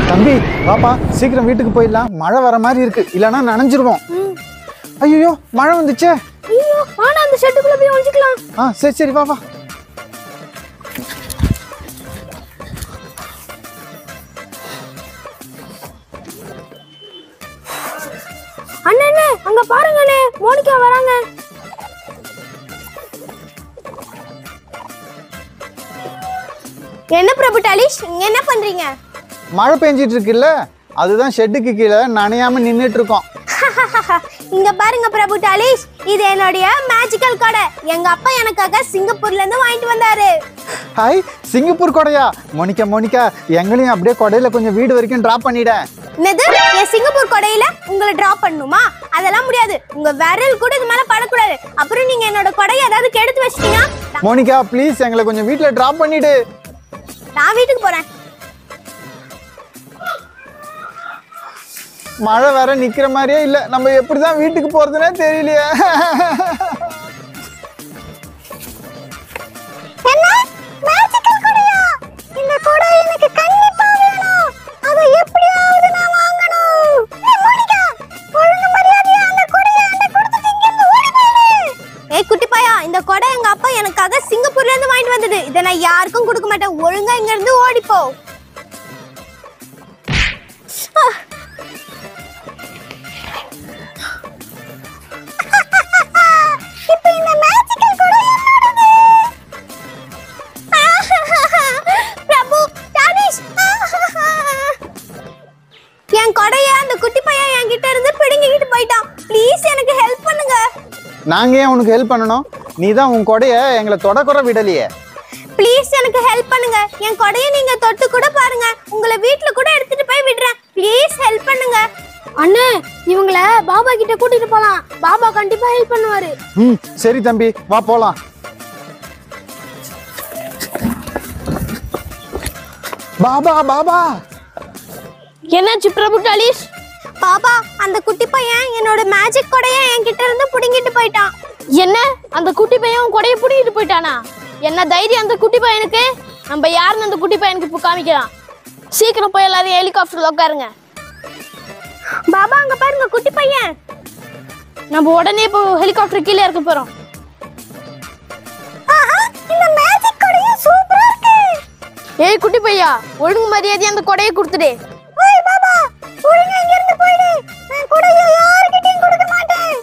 தம்பி பாப்பா சீக்கிரம் வீட்டுக்கு போயிடலாம் மழை வர மாதிரி இருக்கு இல்லைன்னா நனைஞ்சிருவோம் ஐயோ மழை வந்துச்சே ஐயோ வாடா அந்த ஷெட்டுக்குள்ள போய் ஒளிஞ்சுக்கலாம் ஆ சரி சரி வா வா அண்ணே அண்ணே அங்க பாருங்கண்ணே மோனிகா வராங்க என்ன பிரபு டாலிஷ் இங்க என்ன பண்றீங்க மழை பெஞ்சிட்டு இருக்குல்ல அதுதான் ஷெட்டுக்கு கீழே நனையாம நின்றுட்டு இருக்கோம் இங்க பாருங்க பிரபு டாலிஷ் இது என்னுடைய மேஜிக்கல் கடை எங்க அப்பா எனக்காக சிங்கப்பூர்ல இருந்து வாங்கிட்டு வந்தாரு ஹாய் சிங்கப்பூர் கொடையா மோனிகா மோனிகா எங்களையும் அப்படியே கொடையில கொஞ்சம் வீடு வரைக்கும் டிராப் பண்ணிடேன் என்னது என் சிங்கப்பூர் கொடையில உங்களை டிராப் பண்ணணுமா அதெல்லாம் முடியாது உங்க விரல் கூட இது மேல படக்கூடாது அப்புறம் நீங்க என்னோட கொடையை ஏதாவது கெடுத்து வச்சிட்டீங்கன்னா மோனிகா ப்ளீஸ் எங்களை கொஞ்சம் வீட்டில் டிராப் பண்ணிடு நான் வீட்டுக்கு போறேன் மழை வேற நிக்கிற மாதிரியே இல்ல நம்ம எப்படிதான் வீட்டுக்கு போறதுனே தெரியலையே என்ன மேஜிக்கல் கொடையா இந்த கொடை எனக்கு கண்டிப்பா வேணும் அத எப்படியாவது நான் வாங்கணும் ஏய் மோனிகா ஒழுங்கு மரியாதையா அந்த கொடையை அந்த கொடுத்துட்டு இங்க இருந்து ஓடி போயிடு ஏய் குட்டி பையா இந்த கொடை எங்க அப்பா எனக்காக சிங்கப்பூர்ல இருந்து வாங்கிட்டு வந்தது இதை நான் யாருக்கும் கொடுக்க மாட்டேன் ஒழுங்கா இங்க இருந்து ஓடி போ ஆ. இப்போ இந்த மேஜிக்கல் கொடை என்னோடது பிரபு டானிஷ் என் கொடைய அந்த குட்டி பையன் என்கிட்ட இருந்து பிடுங்கிக்கிட்டு போயிட்டான் ப்ளீஸ் எனக்கு ஹெல்ப் பண்ணுங்க நாங்க ஏன் உனக்கு ஹெல்ப் பண்ணணும் நீ தான் உன் கொடைய எங்களை தொடக்குற விடலையே ப்ளீஸ் எனக்கு ஹெல்ப் பண்ணுங்க என் கொடைய நீங்க தொட்டு கூட பாருங்க உங்களை வீட்ல கூட எடுத்துட்டு போய் விடுறேன் ப்ளீஸ் ஹெல்ப் பண்ணுங்க அண்ணே இவங்கள பாபா கிட்ட கூட்டிட்டு போலாம் பாபா கண்டிப்பா ஹெல்ப் பண்ணுவாரு ம் சரி தம்பி வா போலாம் பாபா பாபா என்னாச்சு பிரபு டாலிஷ் பாபா அந்த குட்டி பையன் என்னோட மேஜிக் கொடைய என்கிட்ட இருந்து புடுங்கிட்டு போயிட்டான் என்ன அந்த குட்டி பையன் கொடையை பிடிக்கிட்டு போயிட்டானா என்ன தைரியம் அந்த குட்டி பையனுக்கு நம்ம யாருன்னு அந்த குட்டி பையனுக்கு இப்போ காமிக்கலாம் சீக்கிரம் போய் எல்லாரும் ஹெலிகாப்டர்ல உட்காருங்க பாபா அங்க பாருங்க குட்டி பையன் நம்ம உடனே இப்போ ஹெலிகாப்டர் கீழே இருக்க போறோம் ஆஹா, இந்த மேஜிக் கொடைய சூப்பரா இருக்கு ஏய் குட்டி பையா ஒழுங்கு மரியாதையா அந்த கொடையை கொடுத்துடு ஓய் பாபா ஒழுங்கா இங்க இருந்து போயிடு நான் கொடைய யார்கிட்டயும் கொடுக்க மாட்டேன்